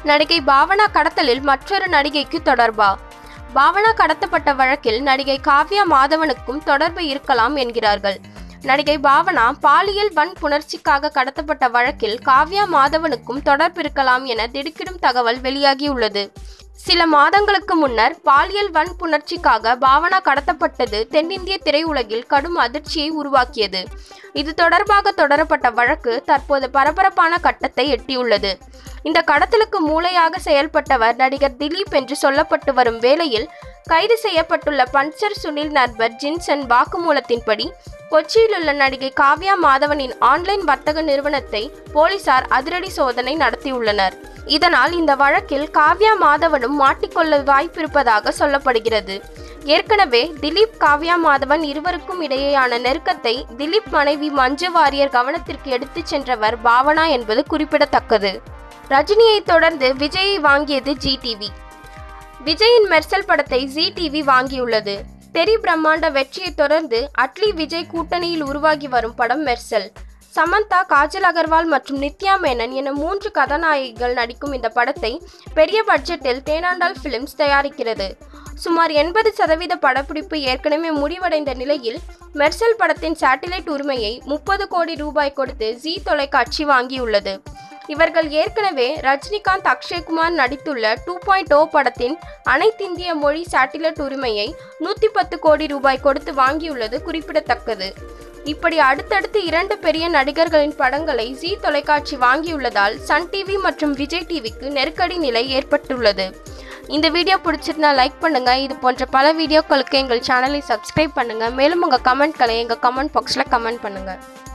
நடிகை பாவனா கடத்தலில் மற்றொரு நடிகைக்கு தொடர்பா பாவனா கடத்தப்பட்ட வழக்கில் நடிகை காவ்யா மாதவனுக்கும் தொடர்பு இருக்கலாம் என்கிறார்கள் நடிகை பாவனா பாலியல் வன்புணர்ச்சிக்காக கடத்தப்பட்ட வழக்கில் காவ்யா மாதவனுக்கும் தொடர்பு இருக்கலாம் என திடுக்கிடும் தகவல் வெளியாகியுள்ளது சில மாதங்களுக்கு முன்னர் பாலியல் வன்புணர்ச்சிக்காக பாவனா கடத்தப்பட்டது தென்னிந்திய திரையுலகில் கடும் அதிர்ச்சியை உருவாக்கியது இது தொடர்பாக தொடரப்பட்ட வழக்கு தற்போது பரபரப்பான கட்டத்தை எட்டியுள்ளது இந்த கடத்தலுக்கு மூளையாக செயல்பட்டவர் நடிகர் திலீப் என்று சொல்லப்பட்டு வரும் வேளையில் கைது செய்யப்பட்டுள்ள பஞ்சர் சுனில் நண்பர் ஜின்சன் வாக்குமூலத்தின்படி கொச்சியில் உள்ள நடிகை காவ்யா மாதவனின் ஆன்லைன் வர்த்தக நிறுவனத்தை போலீசார் அதிரடி சோதனை நடத்தியுள்ளனர் இதனால் இந்த வழக்கில் காவ்யா மாதவனும் மாட்டிக்கொள்ள வாய்ப்பிருப்பதாக சொல்லப்படுகிறது ஏற்கனவே திலீப் காவ்யா மாதவன் இருவருக்கும் இடையேயான நெருக்கத்தை திலீப் மனைவி மஞ்சு வாரியர் கவனத்திற்கு எடுத்துச் சென்றவர் பாவனா என்பது குறிப்பிடத்தக்கது ரஜினியை தொடர்ந்து விஜயை வாங்கியது ஜி டிவி விஜயின் மெர்சல் படத்தை ஜி டிவி வாங்கியுள்ளது தெரி பிரம்மாண்ட வெற்றியை தொடர்ந்து அட்லி விஜய் கூட்டணியில் உருவாகி வரும் படம் மெர்சல் சமந்தா காஜல் அகர்வால் மற்றும் நித்யா மேனன் என மூன்று கதாநாயகிகள் நடிக்கும் இந்த படத்தை பெரிய பட்ஜெட்டில் தேனாண்டால் பிலிம்ஸ் தயாரிக்கிறது சுமார் எண்பது சதவீத படப்பிடிப்பு ஏற்கனவே முடிவடைந்த நிலையில் மெர்சல் படத்தின் சேட்டிலைட் உரிமையை முப்பது கோடி ரூபாய் கொடுத்து ஜி தொலைக்காட்சி வாங்கியுள்ளது இவர்கள் ஏற்கனவே ரஜினிகாந்த் அக்ஷய்குமார் நடித்துள்ள டூ பாயிண்ட் ஓ படத்தின் அனைத்திந்திய மொழி சேட்டிலைட் உரிமையை நூற்றி பத்து கோடி ரூபாய் கொடுத்து வாங்கியுள்ளது குறிப்பிடத்தக்கது இப்படி அடுத்தடுத்து இரண்டு பெரிய நடிகர்களின் படங்களை ஜி தொலைக்காட்சி வாங்கியுள்ளதால் சன் டிவி மற்றும் விஜய் டிவிக்கு நெருக்கடி நிலை ஏற்பட்டுள்ளது இந்த வீடியோ பிடிச்சிருந்தா லைக் பண்ணுங்க இது போன்ற பல வீடியோக்களுக்கு எங்கள் சேனலை சப்ஸ்கிரைப் பண்ணுங்க மேலும் உங்கள் கமெண்ட்களை எங்கள் கமெண்ட் பாக்ஸில் கமெண்ட் பண்ணுங்க